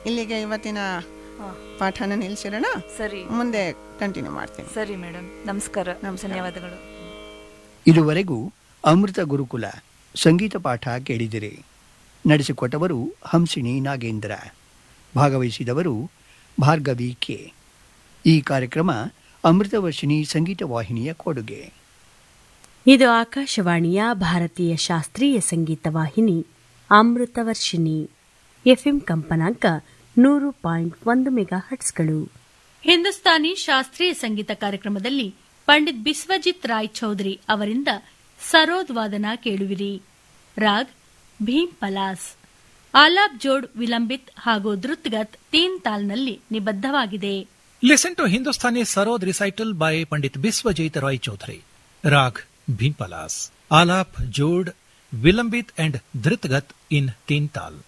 ಇಲ್ಲಿಗೆ ಇವತ್ತಿನ ಪಾಠನ ನಿಲ್ಲಿಸಿರೋಣ ಸರಿ ಮುಂದೆ ಕಂಟಿನ್ಯೂ ಮಾಡ್ತೀನಿ ಸರಿ ಮೇಡಮ್ ನಮಸ್ಕಾರ ನಮಸ್ಕಾರ. ಧನ್ಯವಾದಗಳು ಇದುವರೆಗೂ ಅಮೃತ ಗುರುಕುಲ ಸಂಗೀತ ಪಾಠ ಕೇಳಿದಿರಿ ನಡೆಸಿಕೊಟ್ಟವರು ಹಂಸಿಣಿ ನಾಗೇಂದ್ರ ಭಾಗವಹಿಸಿದವರು ಭಾರ್ಗವಿ ಕೆ ಈ ಕಾರ್ಯಕ್ರಮ ಅಮೃತವರ್ಷಿಣಿ ಸಂಗೀತ ವಾಹಿನಿಯ ಕೊಡುಗೆ ಇದು ಆಕಾಶವಾಣಿಯ ಭಾರತೀಯ ಶಾಸ್ತ್ರೀಯ ಸಂಗೀತ ವಾಹಿನಿ ಅಮೃತವರ್ಷಿಣಿ ಎಫ್ಎಂ ಕಂಪನಾಂಕ ನೂರು ಪಾಯಿಂಟ್ ಒಂದು ಮೆಗಾ ಹಟ್ಸ್ಗಳು ಹಿಂದೂಸ್ತಾನಿ ಶಾಸ್ತ್ರೀಯ ಸಂಗೀತ ಕಾರ್ಯಕ್ರಮದಲ್ಲಿ ಪಂಡಿತ್ ಬಿಸ್ವಜಿತ್ ರಾಯ್ ಚೌಧರಿ ಅವರಿಂದ ಸರೋದ್ ವಾದನ ಕೇಳುವಿರಿ ರಾಗ್ ಭೀಮ್ ಪಲಾಸ್ ಆಲಾಪ್ ಜೋಡ್ ವಿಲಂಬಿತ್ ಹಾಗೂ ಧೃತ್ಗತ್ ತೀನ್ ತಾಲ್ನಲ್ಲಿ ನಿಬದ್ಧವಾಗಿದೆ Listen to Hindustani Sarod recital by Pandit Biswajit Roy Chaudhary. Rag Bhimpalas. Alap, Jod, Vilambit and Dhritgat in Tintal.